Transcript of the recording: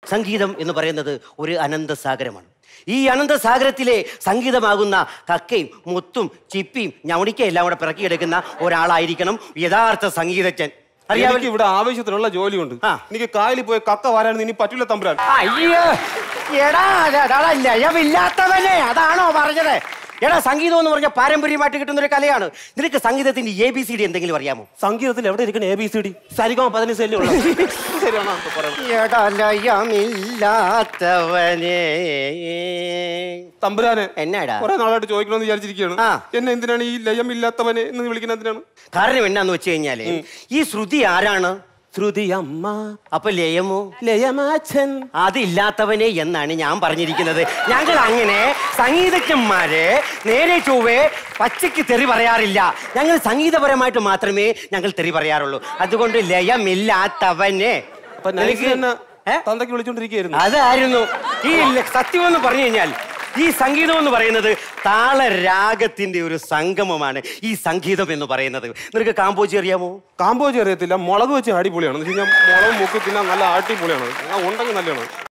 സംഗീതം എന്ന് പറയുന്നത് ഒരു അനന്തസാഗരമാണ് ഈ അനന്തസാഗരത്തിലെ സംഗീതമാകുന്ന കക്കയും മുത്തും ചിപ്പിയും ഞവണിക്കയും എല്ലാം കൂടെ പിറക്കിയെടുക്കുന്ന ഒരാളായിരിക്കണം യഥാർത്ഥ സംഗീതജ്ഞൻ അറിയാമല്ലോ എനിക്ക് ഇവിടെ ആവശ്യത്തിനുള്ള ജോലിയുണ്ട് ആ. എനിക്ക് കായലിൽ പോയി കക്ക വാരാൻ ഇനി പറ്റൂല തമ്പുരാൻ അയ്യോ എടാ അതാ ലയമില്ലാത്തവനെ അതാണോ പറഞ്ഞത് എടാ സംഗീതം എന്ന് പറഞ്ഞ പാരമ്പര്യമായിട്ട് കിട്ടുന്ന ഒരു കലയാണ് നിനക്ക് സംഗീതത്തിന്റെ എ ബി സി ഡി എന്തെങ്കിലും അറിയാമോ സംഗീതത്തിൽ എവിടെ ഇരിക്കണം എ ബി സി ഡി സരിഗമ പതിനഞ്ചല്ലേ ഉള്ളൂ ശരിയാണോ അപ്പൊ പറയണം. എടാ ലയമില്ലാത്തവനെ തമ്പുരാനെ എന്നാടാ കുറെ നാളായിട്ട് ചോദിക്കണമെന്ന് വിചാരിച്ചിരിക്കുകയാണ് ആ. എന്നെ എന്തിനാണ് ഈ ലയമില്ലാത്തവനെ എന്ന് വിളിക്കുന്നത് എന്തിനാണ് കാരണം എന്നാന്ന് വെച്ച് കഴിഞ്ഞാല് ഈ ശ്രുതി ആരാണ് ശ്രുതി അമ്മ അപ്പൊ ലയമോ ലയമാച്ചൻ അതില്ലാത്തവനെ എന്നാണ് ഞാൻ പറഞ്ഞിരിക്കുന്നത് ഞങ്ങൾ അങ്ങനെ സംഗീതജ്ഞന്മാരെ നേരെ ചൊവ്വേ പച്ചയ്ക്ക് തെറി പറയാറില്ല ഞങ്ങൾ സംഗീതപരമായിട്ട് മാത്രമേ ഞങ്ങൾ തെറി പറയാറുള്ളൂ അതുകൊണ്ട് ലയമില്ലാത്തവനെ അപ്പൊ നൈസ് നിനക്ക് തന്നെ ഏ? തന്തയ്ക്ക് വിളിച്ചോണ്ടിരിക്കുകയായിരുന്നു അതായിരുന്നു ഈ ല- സത്യം എന്ന് പറഞ്ഞു കഴിഞ്ഞാൽ ഈ സംഗീതം എന്ന് പറയുന്നത് താളരാഗത്തിന്റെ ഒരു സംഗമമാണ് ഈ സംഗീതം എന്ന് പറയുന്നത് നിനക്ക് കാമ്പോജി അറിയാമോ കാമ്പോജി അറിയത്തില്ല മുളക് വെച്ച് അടിപൊളിയാണ് എന്ന് വെച്ച് കഴിഞ്ഞാൽ മുളക് മുക്കി തിന്നാൻ നല്ല അടിപൊളിയാണ് ആ ഉണ്ടെങ്കിൽ നല്ലതാണ്